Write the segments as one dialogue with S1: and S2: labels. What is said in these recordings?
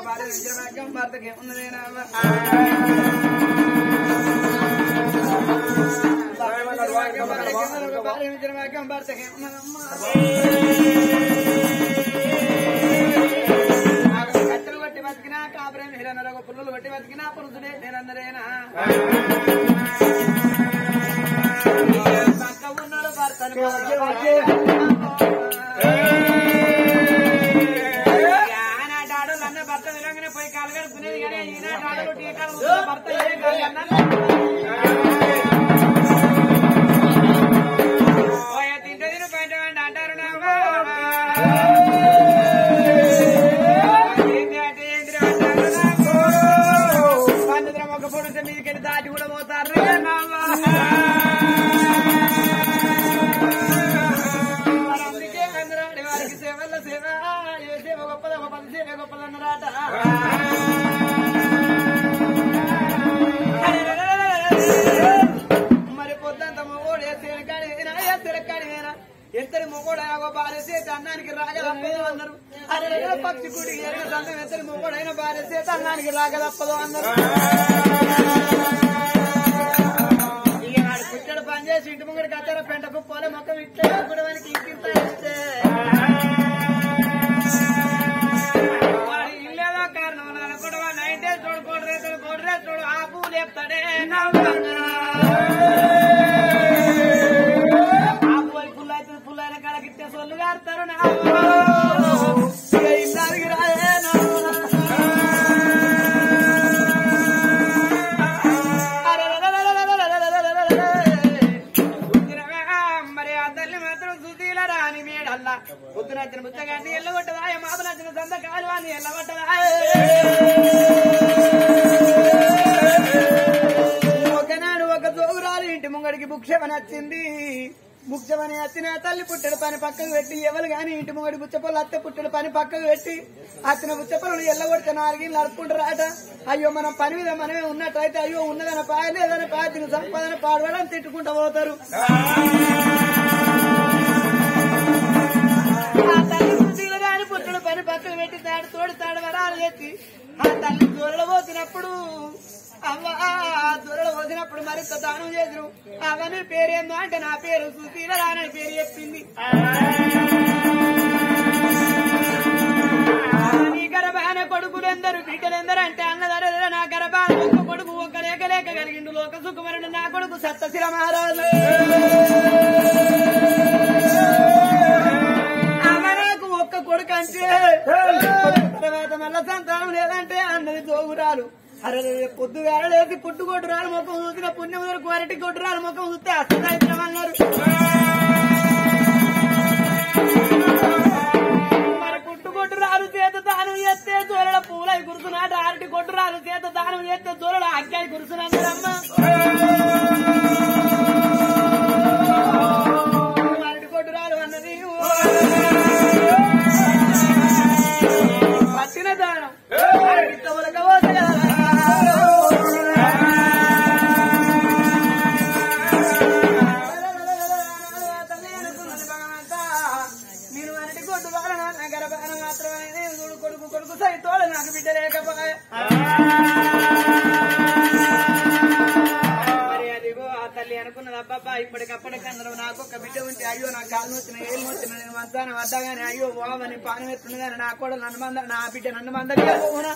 S1: భార్య విజయ భాగ్యం భర్తకి ఉన్నదేనా భార్య విజయ భాగ్యం భర్తకి ఉన్నదమ్మా కట్టెలు కొట్టి బతికినా కాపురే మీరన్నారు ఒక పుల్లలు కొట్టి బతికినా పురుషుడే నేనన్నరేనా పక్క ఉన్నాడు భర్తను ఆనాటాడు నన్న భర్త విరంగానే పోయి కాలు కడుక్కునేది కానీ ఈనాటాడు టీకాలు భర్త ఏ కాలు అన్నా పోయే తింటే తిను బయట వెంట అంటారు నావ్వా. ఏంది అంటే ఏందిరా అంటారు నావ్వా. పంచద్రం ఒక పొడితే మీదికెళ్ళి దాటి కూడా పోతారు రే నావ్వా. మరి అందుకే అందరాడి వారికి సేవల్ల సేవ ఏ సేవ గొప్పది ఒక పది సేవ గొప్పది అన్నరాట మరి పొద్దంత మొగోడు ఏ తిరకాడి ఏ తిరకాడి ఎంతటి మొగోడు ఒక భార్య చేతి అన్నానికి రాగలప్పదు అన్నారు అరే పక్షి కుడి ఎరగ సంతం ఎంతటి మొగోడైన భార్య చేతి అన్నానికి రాగలప్పదు అన్నారు ఇక వాడు పుట్టడు పని చేసి ఇంటి ముంగడి కట్టార పెంట కుప్పాలి మొత్తం ఇట్లే కుడవానికి ఇంకింత ఇస్తే వాడి ఇల్లేదో కారణం నాన్న కుడవ నైటే చూడు కోడి రేతులు కోడి రేతులు చూడు ఆ పువ్వు లేపుతాడే ఆ పువ్వు పుల్ల అవుతుంది పుల్ల అయిన కాడకి ఇచ్చే సొల్లు గారుతారు నా ఇల్లానికి రాయే మరి ఆ తల్లి మాత్రం సుశీల రాని మేడల్లా పొద్దున వచ్చిన ముచ్చగాన్ని ఎల్లగొట్టదా మాప నచ్చిన సంద కాలువాన్ని ఎల్లగొట్టదా ఒకనాడు ఒక జోగురాలు ఇంటి ముంగడికి బుక్షమని వచ్చింది బుక్షమని వచ్చిన తల్లి పుట్టడు పని పక్కకు పెట్టి ఎవరు గాని ఇంటి ముంగడి బుచ్చపొలు అత్త పుట్టడు పని పక్కకు పెట్టి అచ్చిన బుచ్చపొలను ఎల్లగొడితే నాలుగు నడుపుకుంటారాట అయ్యో మనం పని మీద మనమే ఉన్నట్టయితే అయ్యో ఉన్నదన పాయ లేదని పాయ తిని సంపాదన పాడవడం తిట్టుకుంటూ పోతారు ఆ తల్లి బుద్ధిలో గాని పుట్టడు పని పక్కకు పెట్టి తాడు తోడు తాడు వరాలు ఎత్తి ఆ తల్లి దూరలో పోతున్నప్పుడు అవ్వ ఆ దూరలో పోసినప్పుడు మరింత దానం చేసిరు అవని పేరేందో అంటే నా పేరు సుశీల రానని పేరు చెప్పింది నీ గర్భాన కొడుకులెందరు బిడ్డలెందరు అంటే అన్నదర నా గర్భాన ఒక్క కొడుకు ఒక్క లేక లేక కలిగిండు లోక సుఖమరుడు నా కొడుకు సత్తశిల మహారాజు అమ్మ నాకు ఒక్క కొడుకు అంటే తర్వాత మళ్ళా సంతానం లేదంటే అన్నది జోగురాలు అరే పొద్దుగా లేసి పుట్టు కొట్టురాలు ముఖం చూసిన పుణ్యం క్వాలిటీ కొట్టురాలు ముఖం చూస్తే అసలు అన్నారు మరి పుట్టు కొట్టురాలు చేత దానం చేస్తే దూరల పూలై కురుసునాడు ఆరటి కొట్టురాలు చేత దానం చేస్తే దూరల అక్కాయి కురుసునందరమ్మా అరటి కొట్టురాలు అన్నది పట్టిన దానం అరటి తవలక నేను అరటి కొట్టు వాడు నా గర్భాన మాత్రమే నేను కొడుకు కొడుకు సైతోడ నాకు బిడ్డ లేకపోయా మరి అదిగో ఆ తల్లి అనుకున్నది అబ్బాబా ఇప్పటికప్పటికన్నారు నాకు ఒక బిడ్డ ఉంటే అయ్యో నా కాళ్ళు వచ్చిన ఏళ్ళు వచ్చిన నేను మంచాన వద్దగానే అయ్యో బావని పానం ఎత్తున్నదని నా కూడా నన్ను మంద నా బిడ్డ నన్ను మందడి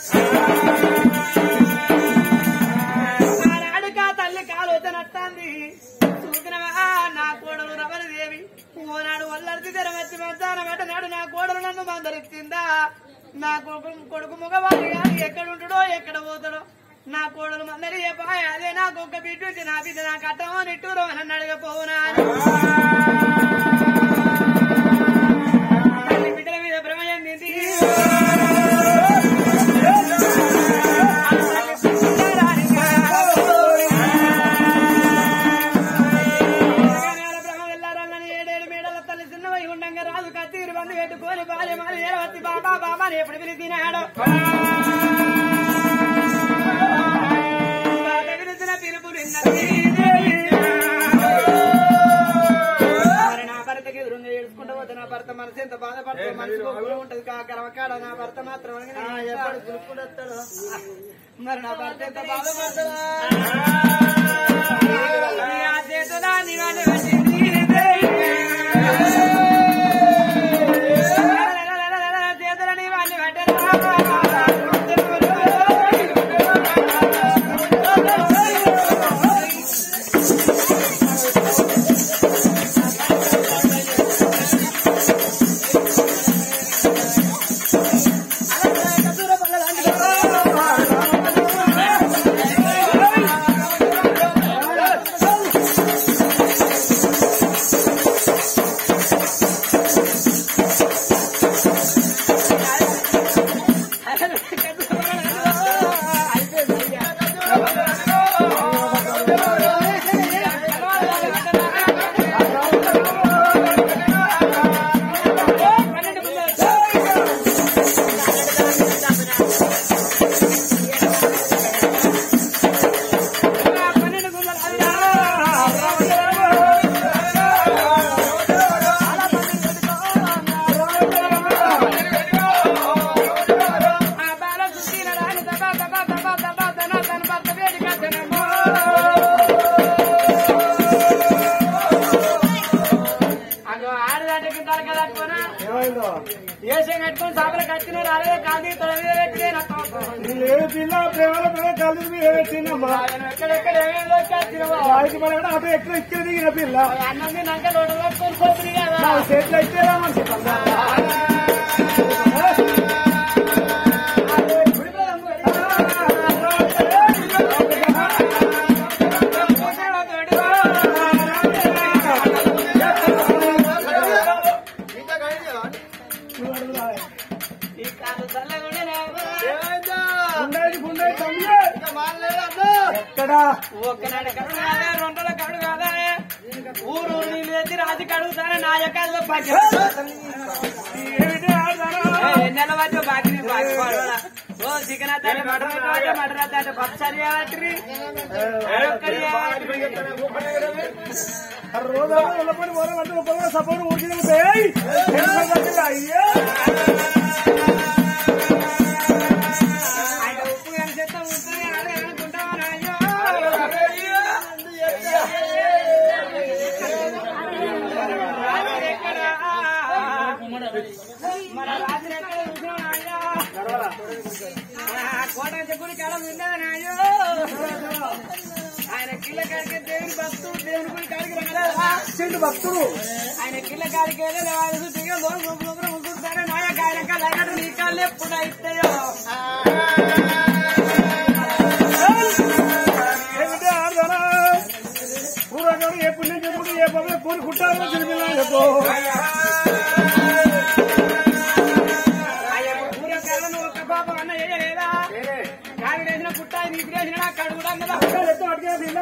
S1: ఆనాడు కా తల్లి కాలు వద్దనట్టాంది చూసినవా నా కోడలు రమణదేవి ఓనాడు వల్లరిది తెరవచ్చి మంచాన నాడు నా కోడలు నన్ను మందరిచ్చిందా నా కొడుకు కొడుకు మగవాడు కాదు ఎక్కడ ఉంటాడో ఎక్కడ పోతాడో నా కోడలు మందరి చెప్పాయ అదే నాకు ఒక బిడ్డ ఉంటే నా బిడ్డ నా కట్టమో నిట్టూరో అని అడగపోవునా తల్లి బిడ్డల మీద భ్రమ చెందింది తెలంగాణ బ్రహ్మ వెళ్ళారన్నని ఏడేడు మేడల తల్లి చిన్నవై ఉండంగా రాజు కత్తిరి బంది పెట్టుకొని భార్య మరి ఏడవచ్చి బాబా బాబా అని ఎప్పుడు పిలిచినాడు బాగా పిలిచిన పిలుపు విన్నది మరి నా భర్తకి ఎదురుగా ఏడుచుకుంటూ పోతే నా భర్త మనసు ఎంత బాధపడుతుంది మనసు ఉంటది కా గర్వకాడ నా భర్త మాత్రం అనగానే
S2: ఆ,
S1: నేను
S2: ఎప్పుడు
S1: చెప్తా.
S2: గురుకుడు వస్తాడు
S1: మరి నా భర్త ఎంత బాధపడతాడా ఆ చేతులా నివాళి వచ్చింది చేతుల నివాళి
S2: ఏమైందో
S1: ఏసం కట్టుకొని సాపలు కట్టుకుని రాలే కాదు తొలగి పెట్టి
S2: నేను ఏ పిల్ల ప్రేమలో ప్రేమ కలిసి మీరు పెట్టిందమ్మా
S1: ఎక్కడెక్కడ ఏమేమి వచ్చేస్తున్నావో
S2: వాడికి మన అటు ఎక్కడ ఇక్కడ దిగిన పిల్ల
S1: అన్నం తిన్నాక రోడ్డు పట్టుకొని పోతుంది కదా
S2: నా చేతిలో అయితే రామని
S1: ఈ కాలు చల్లగుండేనా?
S2: ఉండేది ఉండేది తమ్ముడు ఎక్కడా
S1: ఒక్కనాడు కడుగు కాదా రెండోల కడుగు కాదా ఊరు ఊరు నీళ్ళు ఎత్తి రాజు కడుగుతానే నా యొక్క బాకీ
S2: ఏమిటి ఆడదానా?
S1: నెల వచ్చి బాకీ బాకీ పడవాలా ఓ చికెన్ అంటే మటన్ అంటే మటన్ అంటే పచ్చడి కాబట్టి
S2: ఆ రోజు వెళ్ళపడి పోరా అంటే ఒక సపోర్ట్ ఊరికి అయ్యో
S1: ఆయన ఉప్పు కానీ చెత్త ఉంటుంది అదే అనుకుంటావా నాయనో? రాత్రి ఎక్కడ? మన రాత్రి ఎక్కడ చూసినావు నాయనో? ఆ కోట చెప్పులు కాడ విన్నది నాయో ఆయన కిల్ల కాడికి దేవుని భక్తుడు దేవుని గుడి కాడికి రాలేదా
S2: చెండు భక్తుడు
S1: ఆయన కిల్ల కాడికి వెళ్ళలేదు దిగ ముగ్గురుతారే నాయక ఆయన కళ్ళ నీ కాళ్ళు ఎప్పుడు అయితాయో
S2: ఏమిటి ఆడదానా పూర్వకాలం ఏ పుణ్యం చెప్పుడు ఏ పనులు కూలి కుట్టాలో చిన్నపిల్లలకు
S1: ఆయన ఊర కాళ్ళను ఒక్క పాపం అన్న వేయలేదా కావిడేసిన పుట్ట నీకు వేసిన కడుగుడా కదా
S2: అడిగే పిల్ల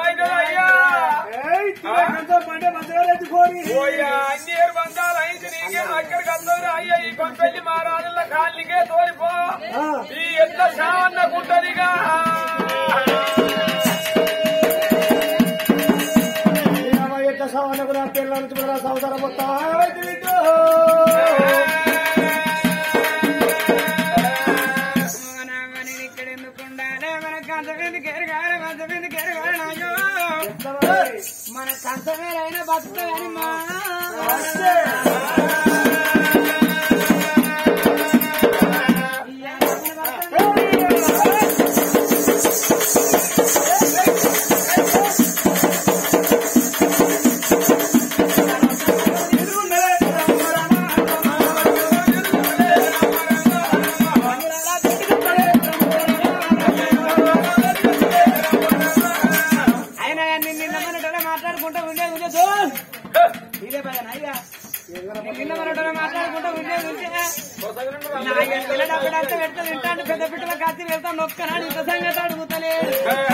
S2: ఏయ్, తిరగకంతో పండే మంచిగా ఎత్తుకోని
S3: అన్నేరు బంధాలు అయితే నీకే అక్కడికి అందరూ అయ్యా ఈ కొంపెల్లి మారాళ్ళ కాళ్ళకే తోలిపో
S2: ఆ,
S3: ఈ ఎంత సావన్న గుంటదిగా
S2: ఈ అమ్మాయి ఎట్లా సావన్న కూడా పిల్లల నుంచి కూడా సంవత్సరం మొత్తం అయితే వీడు.
S1: నేను ఇక్కడ ఎందుకు ఉండాలి మన కంచం ఎందుకు ఎరగాలి మంచం ఎందుకు ఎరగాలి నాయో మన కంచమేలైనా బతుకు కానీ మా అయినా నిన్న నిన్న మాట్లాడుకుంటా ఉండేది ఉండే జోన్ ఇదే పద అయ్యా నిన్న మనతో మాట్లాడుకుంటా ఉండేది ఉంటే పిల్లడంతా పెడతా తింటాను పెద్ద పిట్టల కత్తి వెళ్తా నొక్కనాడు ఇంత సంగతి అడుగుతలేదు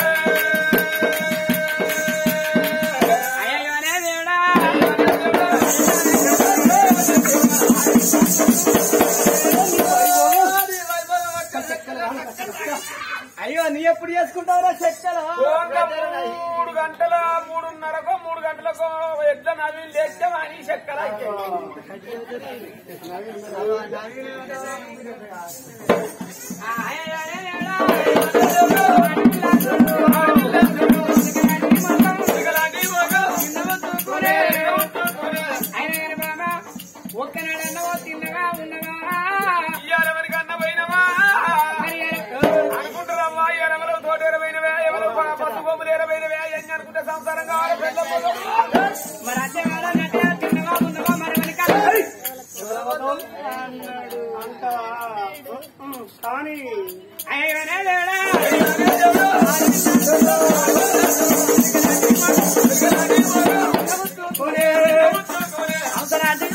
S1: అయ్యగానే దేవుడా అయ్యో నీ ఎప్పుడు చేసుకుంటావురా చెక్కలు
S3: పోంగ మూడు గంటల మూడున్నరకో మూడు గంటలకో ఎట్లా నవీన్ లేస్తే అని చక్కెర
S1: ఒక్కనాడన్నవో తిన్నగా ఉన్నగా
S3: ఇయ్యాల ఎవరికి అన్న పోయినవా అనుకుంటారమ్మా ఎవరు తోట ఎరవైనవే ఎవరు పసు బొమ్మలు ఎరవైనవే ఎన్ని అనుకుంటే సంసారం కావాలి పెద్ద
S1: మరి అదే వేళ నట్టే తిన్నగా ఉన్నగా మరి వెనకాల
S2: కానీ
S1: అయ్యో నేలేడా అవసరానికి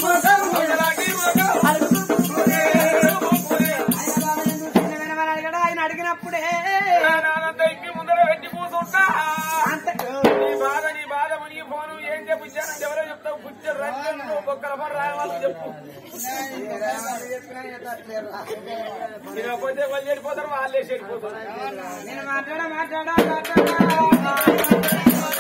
S1: ఆయన అడిగినప్పుడే
S3: నానంతా ఇంటి ముందర పెట్టి కూర్చుంటా
S1: అంతే
S3: నీ బాధ నీ బాధ నీ ఫోను ఏం చెప్పించానంటే ఎవరో చెప్తావు కూర్చో రంగు ఒక్కల పని రావాలి చెప్పు నేను పోతే వాళ్ళు చెడిపోతారు వాళ్ళే చెడిపోతారు
S1: నేను మాట్లాడ మాట్లాడా మాట్లాడా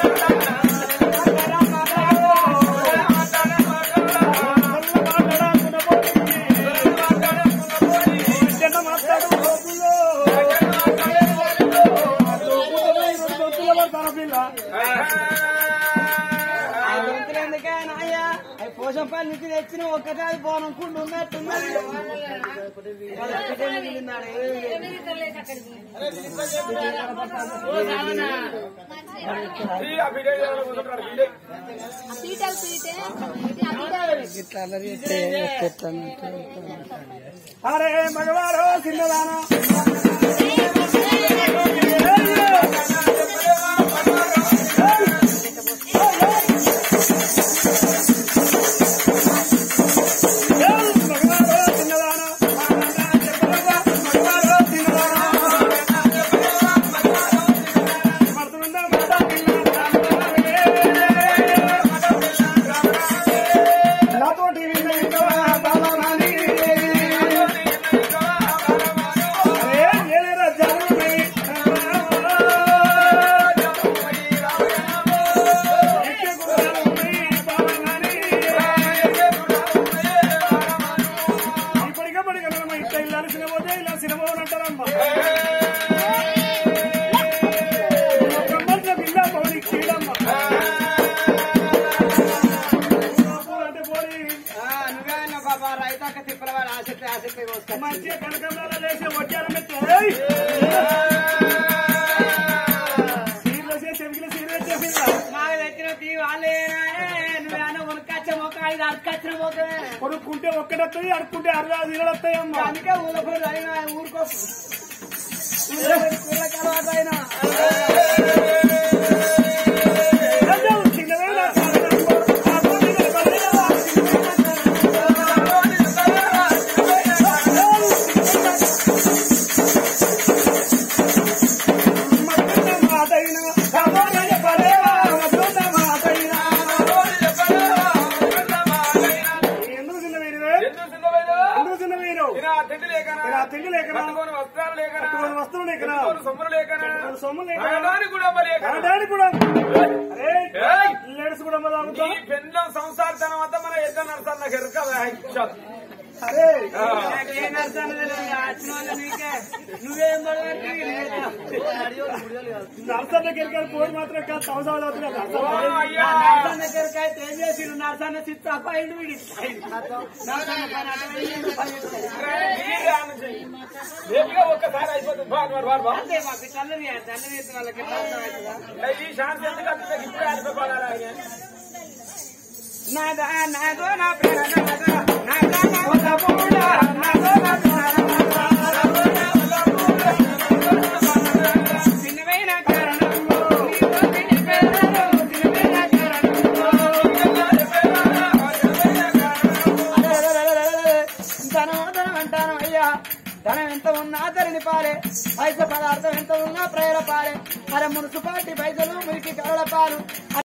S2: చిన్న మాట్లాడు లోపుల్లో. లోపుల్లో పడతాను పిల్ల.
S1: ఆ గొంతులు ఎందుకే నాయ్య అవి పోషంపల్లి నుంచి తెచ్చిన ఒక్కటే అది పోననుకుంటూ ఉన్నట్టున్నది వాళ్ళు ఒక్కటే మిగిలిందాడు.
S3: ఈ అభినయ ఎవరో కూర్చుంటాడు, వీడే.
S4: పీటలు పీటే
S2: అరే మగవారు చిన్నదానా మగవారు చిన్నదానా మగవారు చిన్నదానా మడుతుందా మాట నాతోటి విన్నవించవా బాలరాణి అరే ఏలేరా జరుగుమై ఎక్కే గుర్రాలుమై బాలరాణి ఇప్పటికప్పటికి మనం ఇట్లా ఇల్లాలి సినిమోతే ఇలా సినిమోనంటారమ్మా బ్రహ్మజ్ఞ బిల్లా పౌడి కీడమ్మ అంటే పోయి
S1: ఆ, నువ్వే అన్నావు బాబా రైతాక తిప్పలవాడు ఆసక్తి ఆసక్తి కోసుకొని.
S2: మంచిగా కనకంలో లేచి వచ్చారన్నట్టు సీర్లు వచ్చే చెవికిలో సీర్లు వచ్చేసిందా
S1: నాకు తెచ్చిన తీ వాళ్ళేనా నువ్వే అన్న ఉనకచ్చ మొక్క ఐదు అరకచ్చిన మొక్కమే
S2: కొనుక్కుంటే ఒక్కటొస్తాయి అడుక్కుంటే అరవై ఐదు వస్తాయి అమ్మా
S1: అందుకే ఊరుకోరు అయినా ఊరుకో కూరకి అలవాటు అయినా
S2: చిన్నవేళ మాటైనా ఎందుకు చిన్నవేరువే
S3: ఎందుకు చిన్నవాడు?
S2: ఎందుకు చిన్నవేరు
S3: ఈయన ఆ తిండి లేకనా?
S2: ఇలా తిండి లేకనా
S3: కట్టుకోని వస్త్రాలు లేకనా?
S2: కట్టుకోని వస్తువులు లేకనా
S3: కట్టుకోని సొమ్ములు లేకనా?
S2: కట్టుకోని సొమ్ములు లేకనా?
S3: తాగడానికి కూడా అమ్మ లేకనా?
S2: డాడీ కూడా అరే
S3: ఏయ్!
S2: లేడీస్ కూడా తాగుతా
S3: ఈ పెండ్లం సంసారతనం అంతా మన ఎద్ద నడతాను నాకు ఎరక
S2: అరే
S1: నాకు ఏ నర్సాను తెలియదు. వచ్చిన వాళ్ళు నీకే నువ్వేం పడబెట్టి
S2: నర్సన్న గిరికారు పోయి మాత్రం కాదు సంవత్సరాలు అవుతుంది
S3: అయ్యా
S1: నర్సన్న దగ్గరికి అయితే ఏం చేసిరు నర్సన్న చిత్త అపాయింట్ వీడి నర్సన్న పని అటు వెళ్ళి పని ఇటు.
S3: రేపుగా ఒక్కసారి అయిపోతుంది బా మరి బాగా బా
S1: అంతే మా పిల్లలు తల్లి చేసిన వాళ్ళకి ఎట్లా అర్థమవుతుందా
S3: ఈ శాంతి ఎందుకు అంత ఇప్పుడే ఆడిపోవాలి
S1: నాదా నాదో నా పేర నాదా నాదా నా వల్ల పూల నాదో నా పేర చిన్నవైన కారణంలో నీతో పిల్లి పేరలో చిన్నవైన కారణంలో ధనం ధనం అంటాను అయ్యా ధనం ఎంత ఉన్నా ధరణి పాలే పైస పదార్థం ఎంత ఉన్నా ప్రేర పాలే అరే మున్సిపాలిటీ పైసలు మురికి కరడ పాలు